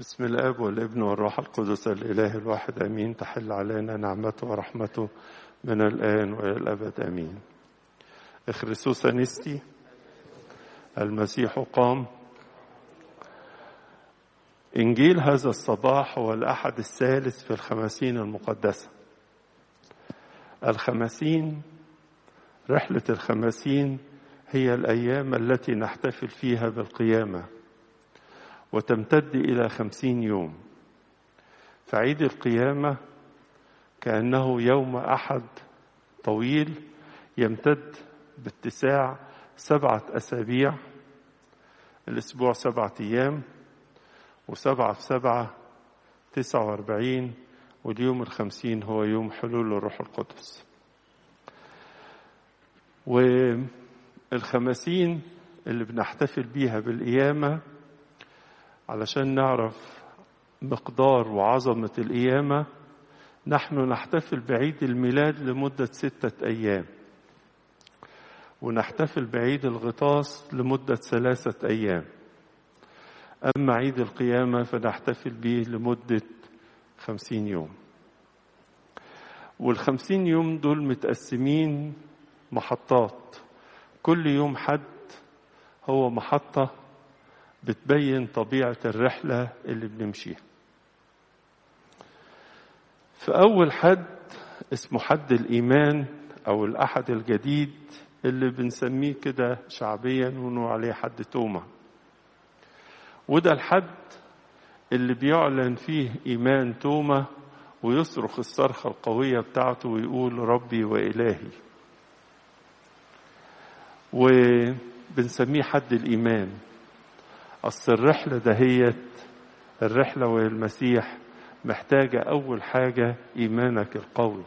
بسم الاب والابن والروح القدس الاله الواحد امين تحل علينا نعمته ورحمته من الان والى الابد امين اخرسوس انستي المسيح قام انجيل هذا الصباح هو الاحد الثالث في الخمسين المقدسه الخمسين رحله الخمسين هي الايام التي نحتفل فيها بالقيامه وتمتد إلى خمسين يوم فعيد القيامة كأنه يوم أحد طويل يمتد باتساع سبعة أسابيع الأسبوع سبعة أيام وسبعة في سبعة تسعة وأربعين واليوم الخمسين هو يوم حلول الروح القدس والخمسين اللي بنحتفل بيها بالقيامة علشان نعرف مقدار وعظمة القيامة نحن نحتفل بعيد الميلاد لمدة ستة أيام ونحتفل بعيد الغطاس لمدة ثلاثة أيام أما عيد القيامة فنحتفل به لمدة خمسين يوم والخمسين يوم دول متقسمين محطات كل يوم حد هو محطة بتبين طبيعة الرحلة اللي بنمشيها في أول حد اسمه حد الإيمان أو الأحد الجديد اللي بنسميه كده شعبيا ونقول عليه حد توما وده الحد اللي بيعلن فيه إيمان توما ويصرخ الصرخة القوية بتاعته ويقول ربي وإلهي وبنسميه حد الإيمان أصل الرحلة دهيت الرحلة والمسيح محتاجة أول حاجة إيمانك القوي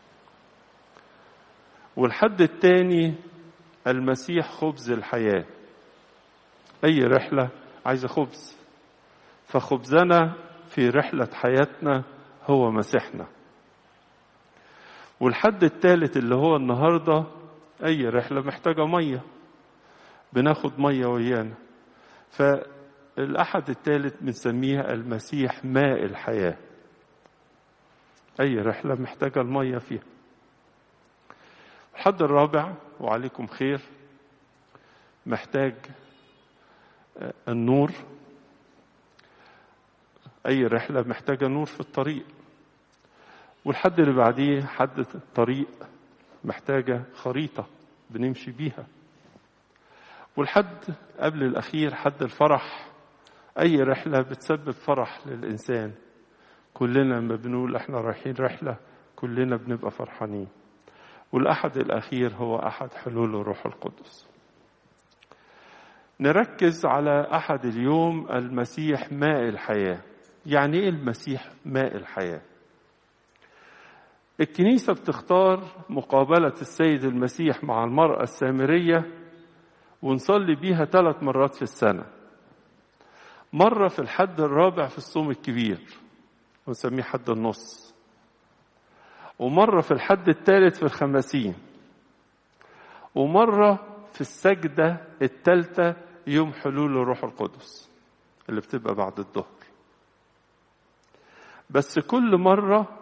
والحد التاني المسيح خبز الحياة أي رحلة عايزة خبز فخبزنا في رحلة حياتنا هو مسيحنا والحد الثالث اللي هو النهاردة أي رحلة محتاجة مية بناخد مية ويانا فالأحد الثالث بنسميها المسيح ماء الحياة أي رحلة محتاجة المية فيها الحد الرابع وعليكم خير محتاج النور أي رحلة محتاجة نور في الطريق والحد اللي بعديه حد الطريق محتاجة خريطة بنمشي بيها والحد قبل الأخير حد الفرح أي رحلة بتسبب فرح للإنسان كلنا لما بنقول احنا رايحين رحلة كلنا بنبقى فرحانين والأحد الأخير هو أحد حلول الروح القدس نركز على أحد اليوم المسيح ماء الحياة يعني إيه المسيح ماء الحياة الكنيسة بتختار مقابلة السيد المسيح مع المرأة السامرية ونصلي بيها ثلاث مرات في السنة مرة في الحد الرابع في الصوم الكبير ونسميه حد النص ومرة في الحد الثالث في الخمسين ومرة في السجدة الثالثة يوم حلول الروح القدس اللي بتبقى بعد الظهر بس كل مرة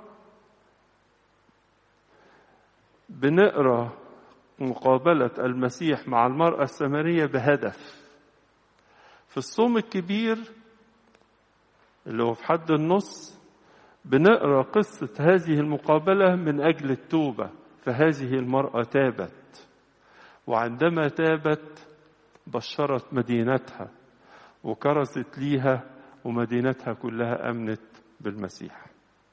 بنقرا مقابلة المسيح مع المرأة السامرية بهدف في الصوم الكبير اللي هو في حد النص بنقرا قصة هذه المقابلة من أجل التوبة فهذه المرأة تابت وعندما تابت بشرت مدينتها وكرزت ليها ومدينتها كلها أمنت بالمسيح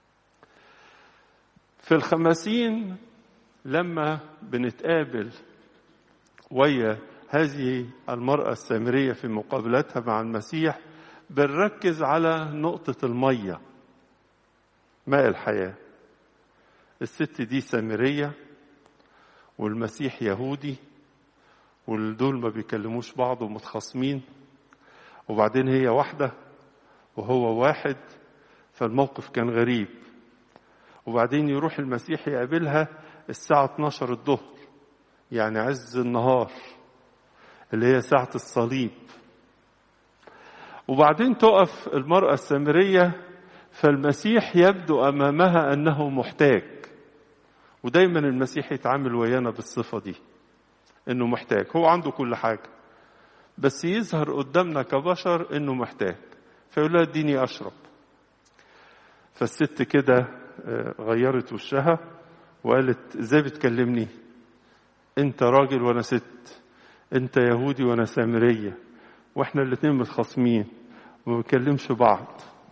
في الخمسين لما بنتقابل ويا هذه المرأة السامرية في مقابلتها مع المسيح بنركز على نقطة المية ماء الحياة الست دي سامرية والمسيح يهودي والدول ما بيكلموش بعض ومتخاصمين وبعدين هي واحدة وهو واحد فالموقف كان غريب وبعدين يروح المسيح يقابلها الساعة 12 الظهر يعني عز النهار اللي هي ساعة الصليب وبعدين تقف المرأة السامرية فالمسيح يبدو أمامها أنه محتاج ودايما المسيح يتعامل ويانا بالصفة دي انه محتاج هو عنده كل حاجة بس يظهر قدامنا كبشر انه محتاج فيقول لها اديني اشرب فالست كده غيرت وشها وقالت ازاي بتكلمني انت راجل وانا ست انت يهودي وانا سامرية واحنا الاتنين متخاصمين وما بنكلمش بعض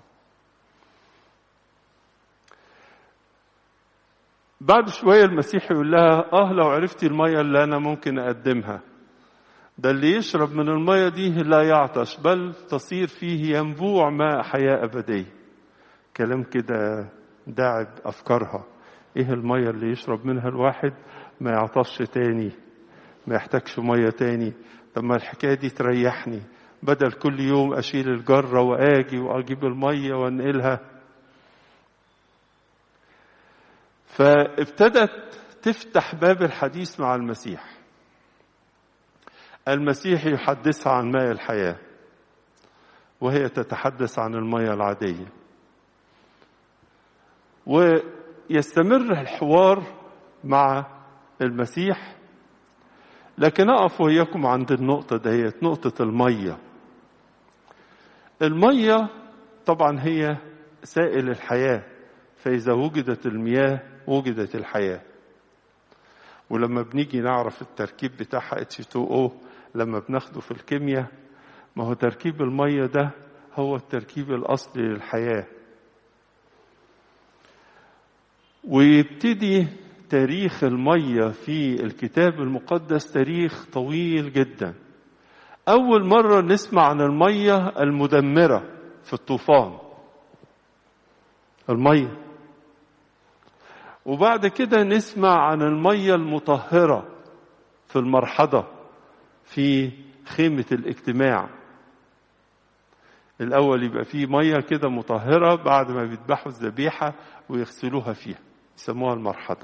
بعد شوية المسيح يقول لها اه لو عرفتي المية اللي انا ممكن اقدمها ده اللي يشرب من المية دي لا يعطش بل تصير فيه ينبوع ماء حياة أبدية كلام كده داعب أفكارها إيه المية اللي يشرب منها الواحد ما يعطش تاني ما يحتاجش مية تاني طب ما الحكاية دي تريحني بدل كل يوم أشيل الجرة وآجي وأجيب المية وأنقلها فابتدت تفتح باب الحديث مع المسيح المسيح يحدثها عن ماء الحياة وهي تتحدث عن المياه العادية ويستمر الحوار مع المسيح لكن أقف وإياكم عند النقطة ديت نقطة المية المية طبعا هي سائل الحياة فإذا وجدت المياه وجدت الحياة ولما بنيجي نعرف التركيب بتاعها H2O لما بناخده في الكيمياء ما هو تركيب المية ده هو التركيب الأصلي للحياة ويبتدي تاريخ المية في الكتاب المقدس تاريخ طويل جدا أول مرة نسمع عن المية المدمرة في الطوفان المية وبعد كده نسمع عن المية المطهرة في المرحضة في خيمة الاجتماع الأول يبقى فيه مية كده مطهرة بعد ما بيذبحوا الذبيحة ويغسلوها فيها يسموها المرحضة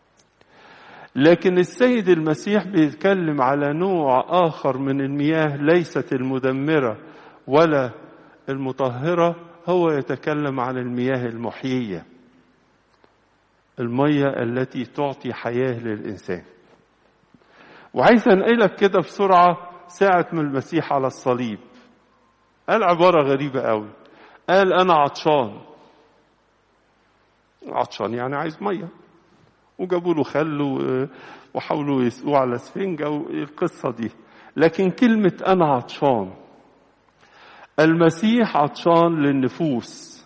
لكن السيد المسيح بيتكلم على نوع آخر من المياه ليست المدمرة ولا المطهرة هو يتكلم عن المياه المحيية المية التي تعطي حياة للإنسان وعايز أنقلك كده بسرعة ساعة من المسيح على الصليب قال عبارة غريبة قوي قال أنا عطشان عطشان يعني عايز مية وجابوا له خل وحاولوا يسقوه على سفنجة والقصة دي لكن كلمة أنا عطشان المسيح عطشان للنفوس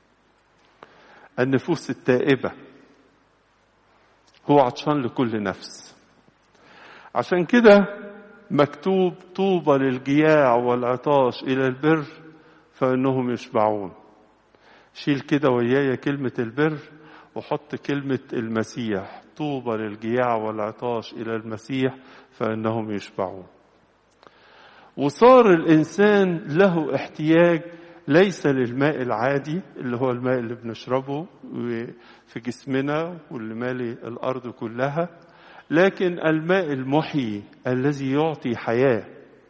النفوس التائبة هو عطشان لكل نفس عشان كده مكتوب طوبى للجياع والعطاش إلى البر فإنهم يشبعون شيل كده ويايا كلمة البر وحط كلمة المسيح طوبى للجياع والعطاش إلى المسيح فإنهم يشبعون وصار الإنسان له احتياج ليس للماء العادي اللي هو الماء اللي بنشربه في جسمنا واللي مالي الأرض كلها لكن الماء المحيي الذي يعطي حياة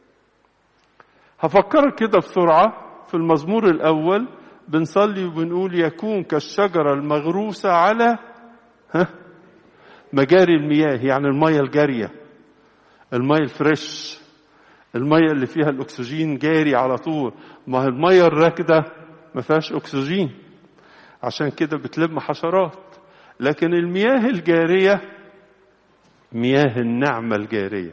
هفكرك كده بسرعة في المزمور الأول بنصلي وبنقول يكون كالشجرة المغروسة على ها مجاري المياه يعني المية الجارية المية الفريش المية اللي فيها الأكسجين جاري على طول ما هي المية الراكدة ما فيهاش أكسجين عشان كده بتلم حشرات لكن المياه الجارية مياه النعمة الجارية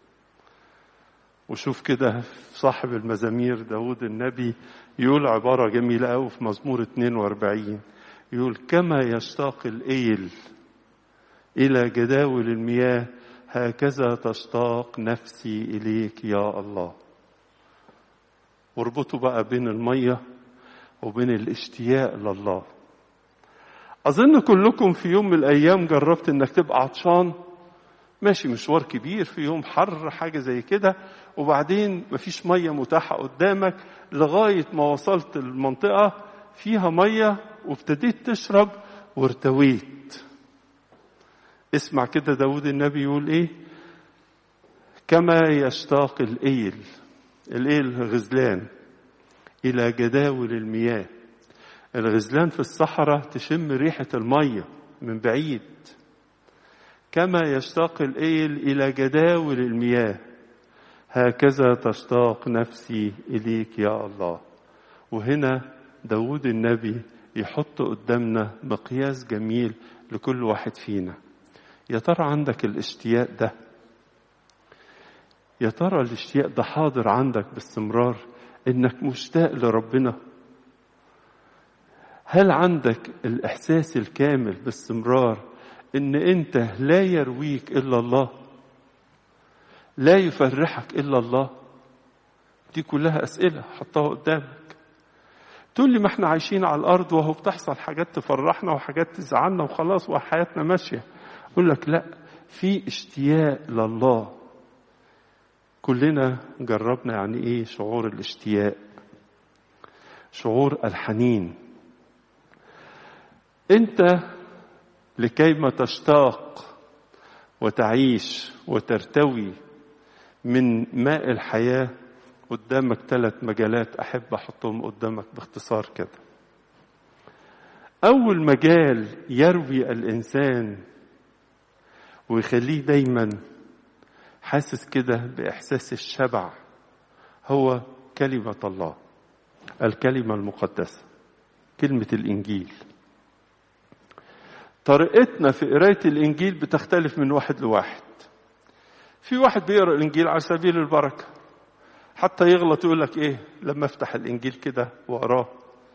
وشوف كده صاحب المزامير داود النبي يقول عبارة جميلة أوي في مزمور 42 يقول كما يشتاق الإيل إلى جداول المياه هكذا تشتاق نفسي إليك يا الله واربطوا بقى بين المية وبين الاشتياق لله أظن كلكم في يوم من الأيام جربت إنك تبقى عطشان ماشي مشوار كبير في يوم حر حاجة زي كده وبعدين مفيش مية متاحة قدامك لغاية ما وصلت المنطقة فيها مية وابتديت تشرب وارتويت اسمع كده داود النبي يقول ايه كما يشتاق الايل الايل غزلان إلى جداول المياه الغزلان في الصحراء تشم ريحة المية من بعيد كما يشتاق الإيل إلى جداول المياه هكذا تشتاق نفسي إليك يا الله وهنا داود النبي يحط قدامنا مقياس جميل لكل واحد فينا يا ترى عندك الاشتياق ده يا ترى الاشتياق ده حاضر عندك باستمرار انك مشتاق لربنا هل عندك الاحساس الكامل باستمرار ان انت لا يرويك الا الله لا يفرحك الا الله دي كلها اسئله حطها قدامك تقول لي ما احنا عايشين على الارض وهو بتحصل حاجات تفرحنا وحاجات تزعلنا وخلاص وحياتنا ماشيه اقول لك لا في اشتياق لله كلنا جربنا يعني ايه شعور الاشتياق شعور الحنين انت لكيما تشتاق وتعيش وترتوي من ماء الحياه قدامك ثلاث مجالات احب احطهم قدامك باختصار كده اول مجال يروي الانسان ويخليه دايما حاسس كده باحساس الشبع هو كلمه الله الكلمه المقدسه كلمه الانجيل طريقتنا في قرايه الانجيل بتختلف من واحد لواحد في واحد بيقرا الانجيل على سبيل البركه حتى يغلط يقول لك ايه لما افتح الانجيل كده واقراه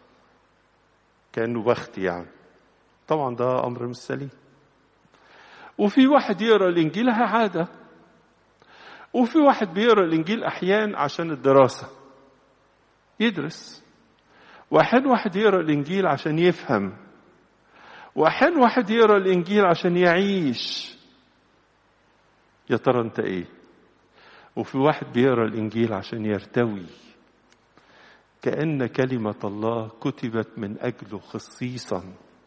كانه بخت يعني طبعا ده امر مش سليم وفي واحد يقرا الانجيل عاده وفي واحد بيقرا الانجيل احيان عشان الدراسه يدرس واحيان واحد يقرا الانجيل عشان يفهم واحيان واحد يقرا الانجيل عشان يعيش يا ترى انت ايه وفي واحد بيقرا الانجيل عشان يرتوي كان كلمه الله كتبت من اجله خصيصا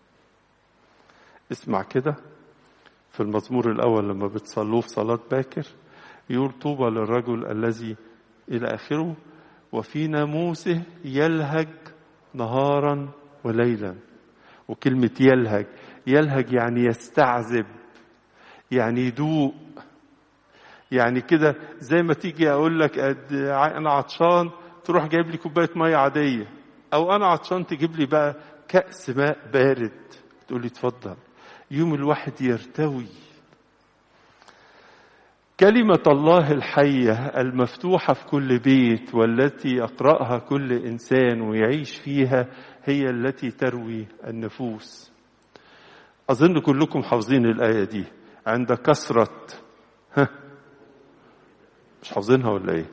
اسمع كده في المزمور الاول لما بتصلوه في صلاه باكر يقول طوبى للرجل الذي الى اخره وفي ناموسه يلهج نهارا وليلا وكلمه يلهج يلهج يعني يستعذب يعني يدوق يعني كده زي ما تيجي اقول لك انا عطشان تروح جايب لي كوبايه ميه عاديه او انا عطشان تجيب لي بقى كاس ماء بارد تقول لي اتفضل يوم الواحد يرتوي كلمة الله الحية المفتوحة في كل بيت والتي يقرأها كل إنسان ويعيش فيها هي التي تروي النفوس أظن كلكم حافظين الآية دي عند كثرة ها مش حافظينها ولا ايه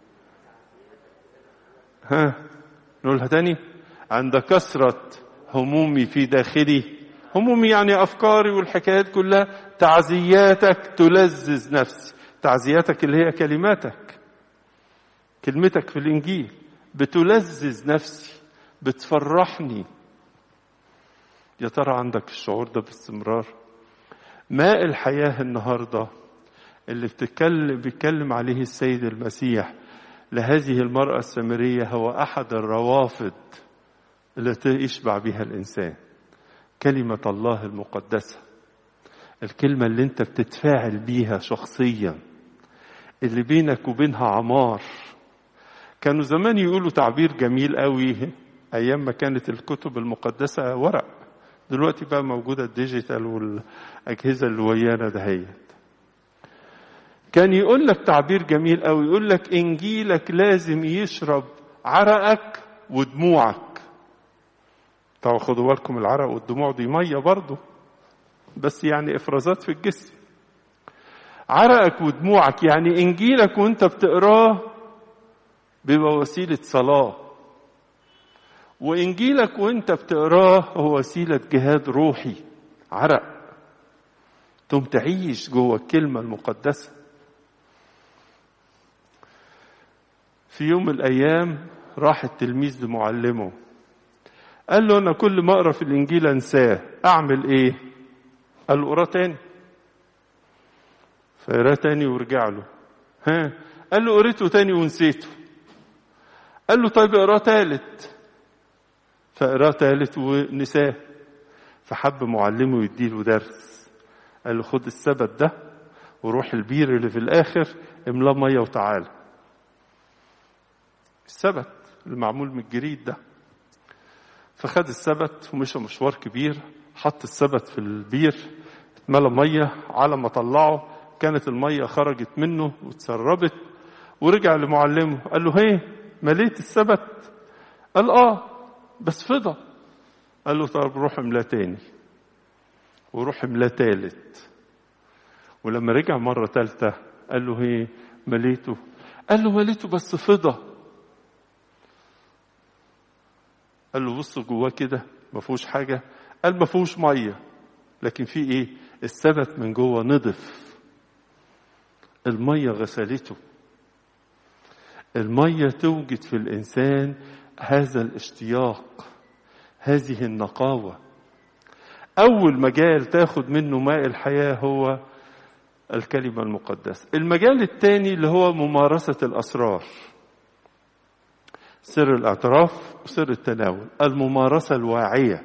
ها نقولها تاني عند كثرة همومي في داخلي همومي يعني أفكاري والحكايات كلها تعزياتك تلذذ نفسي تعزياتك اللي هي كلماتك كلمتك في الإنجيل بتلذذ نفسي بتفرحني يا ترى عندك الشعور ده باستمرار ماء الحياة النهارده اللي بتتكلم بيتكلم عليه السيد المسيح لهذه المرأة السامرية هو أحد الروافد التي يشبع بها الإنسان كلمة الله المقدسة الكلمة اللي أنت بتتفاعل بيها شخصيا اللي بينك وبينها عمار كانوا زمان يقولوا تعبير جميل قوي أيام ما كانت الكتب المقدسة ورق دلوقتي بقى موجودة الديجيتال والأجهزة اللي ويانا دهيت كان يقول لك تعبير جميل قوي يقول لك انجيلك لازم يشرب عرقك ودموعك طبعا خدوا بالكم العرق والدموع دي ميه برضه بس يعني افرازات في الجسم عرقك ودموعك يعني انجيلك وانت بتقراه بيبقى وسيله صلاه وانجيلك وانت بتقراه هو وسيله جهاد روحي عرق تقوم تعيش جوه الكلمه المقدسه في يوم من الايام راح التلميذ لمعلمه قال له انا كل ما اقرا في الانجيل انساه اعمل ايه قال له اقرا تاني فقرا تاني ورجع له ها قال له قريته تاني ونسيته قال له طيب اقراه تالت فقراه تالت ونساه فحب معلمه يديله درس قال له خد السبت ده وروح البير اللي في الاخر املاه ميه وتعالى السبت اللي معمول من الجريد ده فخد السبت ومشى مشوار كبير حط السبت في البير اتملى ميه على ما طلعه كانت الميه خرجت منه واتسربت ورجع لمعلمه قال له هي مليت السبت قال اه بس فضى قال له طب روح املاه تاني وروح املاه تالت ولما رجع مرة تالتة قال له هي مليته قال له مليته بس فضى قال له بص جواه كده ما فيهوش حاجة قال ما فيهوش مية لكن في ايه السبت من جوه نضف المية غسلته المية توجد في الإنسان هذا الاشتياق هذه النقاوة أول مجال تاخد منه ماء الحياة هو الكلمة المقدسة المجال الثاني اللي هو ممارسة الأسرار سر الاعتراف وسر التناول الممارسة الواعية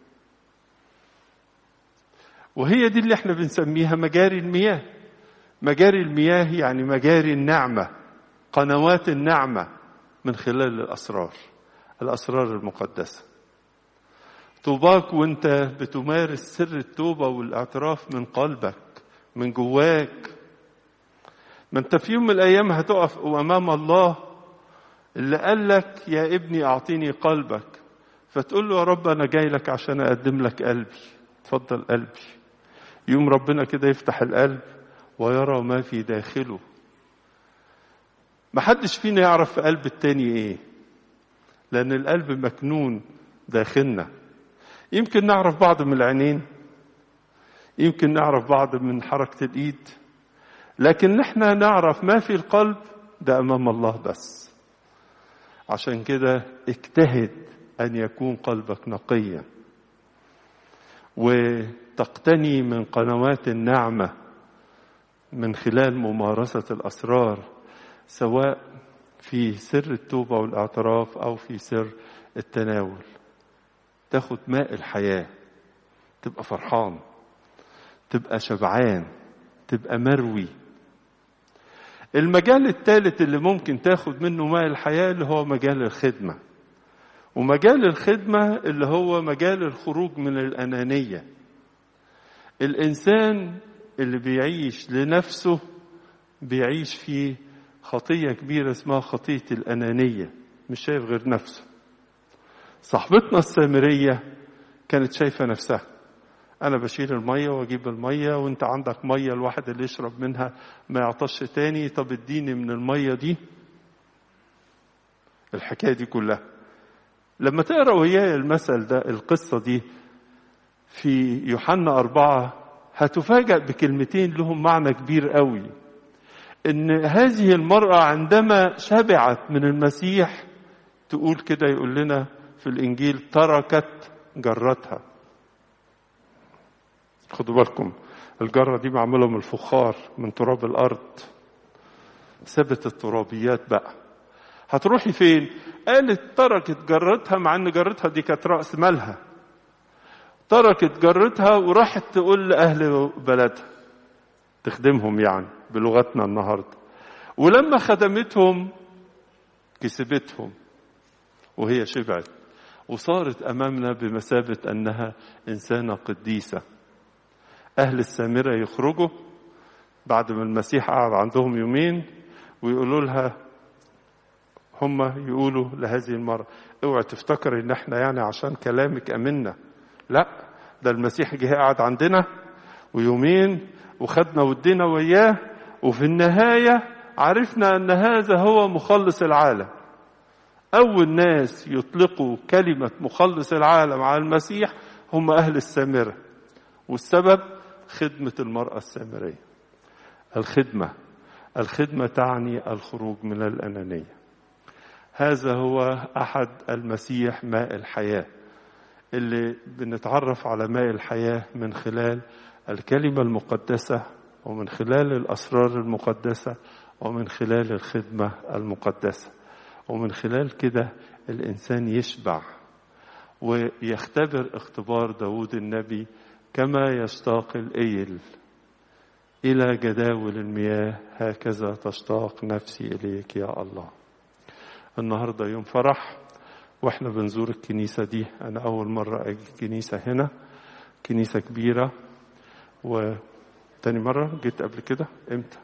وهي دي اللي احنا بنسميها مجاري المياه مجاري المياه يعني مجاري النعمة قنوات النعمة من خلال الأسرار الأسرار المقدسة طوباك وانت بتمارس سر التوبة والاعتراف من قلبك من جواك ما انت في يوم من الايام هتقف امام الله اللي قال لك يا ابني اعطيني قلبك فتقول له يا رب انا جاي لك عشان اقدم لك قلبي اتفضل قلبي يوم ربنا كده يفتح القلب ويرى ما في داخله محدش فينا يعرف في قلب التاني ايه لان القلب مكنون داخلنا يمكن نعرف بعض من العينين يمكن نعرف بعض من حركة الإيد لكن نحن نعرف ما في القلب ده أمام الله بس عشان كده اجتهد أن يكون قلبك نقيا وتقتني من قنوات النعمة من خلال ممارسة الأسرار سواء في سر التوبة والاعتراف أو في سر التناول تاخد ماء الحياة تبقى فرحان تبقى شبعان تبقى مروي المجال الثالث اللي ممكن تاخد منه ماء الحياة اللي هو مجال الخدمة ومجال الخدمة اللي هو مجال الخروج من الأنانية الإنسان اللي بيعيش لنفسه بيعيش في خطية كبيرة اسمها خطية الأنانية مش شايف غير نفسه صاحبتنا السامرية كانت شايفة نفسها أنا بشيل المية وأجيب المية وأنت عندك مية الواحد اللي يشرب منها ما يعطش تاني طب اديني من المية دي الحكاية دي كلها لما تقرأ وياي المثل ده القصة دي في يوحنا أربعة هتفاجأ بكلمتين لهم معنى كبير قوي إن هذه المرأة عندما شبعت من المسيح تقول كده يقول لنا في الإنجيل تركت جرتها خدوا بالكم الجرة دي معمولة من الفخار من تراب الأرض سابت الترابيات بقى هتروحي فين قالت تركت جرتها مع ان جرتها دي كانت رأس مالها تركت جرتها وراحت تقول لأهل بلدها تخدمهم يعني بلغتنا النهاردة ولما خدمتهم كسبتهم وهي شبعت وصارت أمامنا بمثابة أنها إنسانة قديسة أهل السامرة يخرجوا بعد ما المسيح قعد عندهم يومين ويقولوا لها هم يقولوا لهذه المرة اوعى تفتكر ان احنا يعني عشان كلامك امنا لا ده المسيح جه قعد عندنا ويومين وخدنا ودينا وياه وفي النهاية عرفنا ان هذا هو مخلص العالم اول ناس يطلقوا كلمة مخلص العالم على المسيح هم اهل السامرة والسبب خدمة المرأة السامرية الخدمة الخدمة تعني الخروج من الأنانية هذا هو أحد المسيح ماء الحياة اللي بنتعرف على ماء الحياة من خلال الكلمة المقدسة ومن خلال الأسرار المقدسة ومن خلال الخدمة المقدسة ومن خلال كده الإنسان يشبع ويختبر اختبار داود النبي كما يشتاق الإيل إلى جداول المياه هكذا تشتاق نفسي إليك يا الله النهاردة يوم فرح واحنا بنزور الكنيسة دي أنا أول مرة أجي الكنيسة هنا كنيسة كبيرة وتاني مرة جيت قبل كده إمتى؟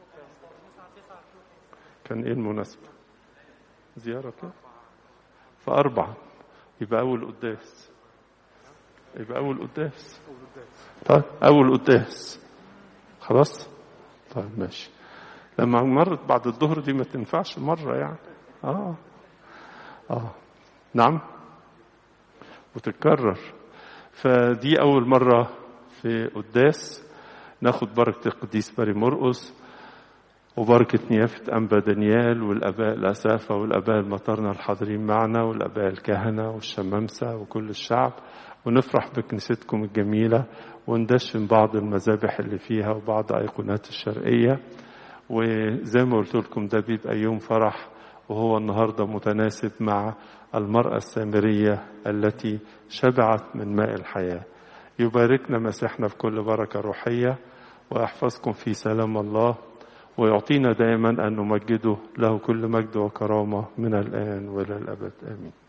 كان إيه المناسبة؟ زيارة كده؟ فأربعة يبقى أول قداس يبقى أول قداس طيب أول قداس خلاص؟ طيب ماشي لما مرت بعد الظهر دي ما تنفعش مرة يعني آه آه نعم وتتكرر فدي أول مرة في قداس ناخد بركة القديس ماري مرقس وبركة نيافة أنبا دانيال والآباء الأسافة والآباء المطرنة الحاضرين معنا والآباء الكهنة والشمامسة وكل الشعب ونفرح بكنيستكم الجميلة وندشن بعض المذابح اللي فيها وبعض أيقونات الشرقية وزي ما قلت لكم ده بيبقى يوم فرح وهو النهارده متناسب مع المرأة السامرية التي شبعت من ماء الحياة يباركنا مسيحنا في كل بركة روحية ويحفظكم في سلام الله ويعطينا دائما أن نمجده له كل مجد وكرامة من الآن وإلى الأبد آمين